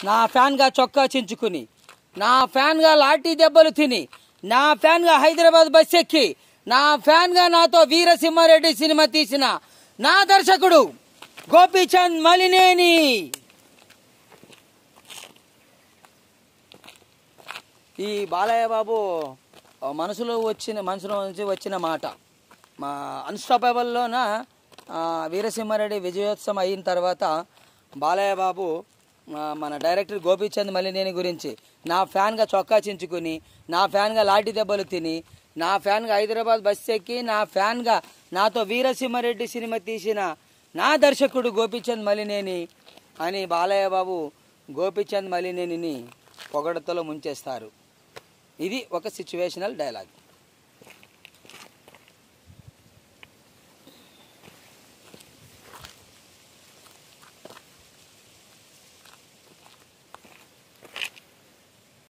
నా ఫ్యాన్గా చొక్కా చించుకుని నా ఫ్యాన్గా లాఠీ దెబ్బలు తిని నా ఫ్యాన్గా హైదరాబాద్ బస్ ఎక్కి నా ఫ్యాన్గా నాతో వీరసింహారెడ్డి సినిమా తీసిన నా దర్శకుడు గోపీచంద్ మలినేని ఈ బాలయ్య బాబు ఆ, మనసులో వచ్చిన మనసులో నుంచి వచ్చిన మాట మా అన్స్టాపబుల్లోన వీరసింహారెడ్డి విజయోత్సవం అయిన తర్వాత బాలయ్య బాబు ఆ, మన డైరెక్టర్ గోపీచంద్ మలినేని గురించి నా ఫ్యాన్గా చొక్కా చించుకుని నా ఫ్యాన్గా లాఠీ దెబ్బలు తిని నా ఫ్యాన్గా హైదరాబాద్ బస్ ఎక్కి నా ఫ్యాన్గా నాతో వీరసింహారెడ్డి సినిమా తీసిన నా దర్శకుడు గోపీచంద్ మలినేని అని బాలయ్య బాబు గోపీచంద్ మలినేనిని పొగడతలో ముంచేస్తారు ఇది ఒక సిచ్యువేషనల్ డైలాగ్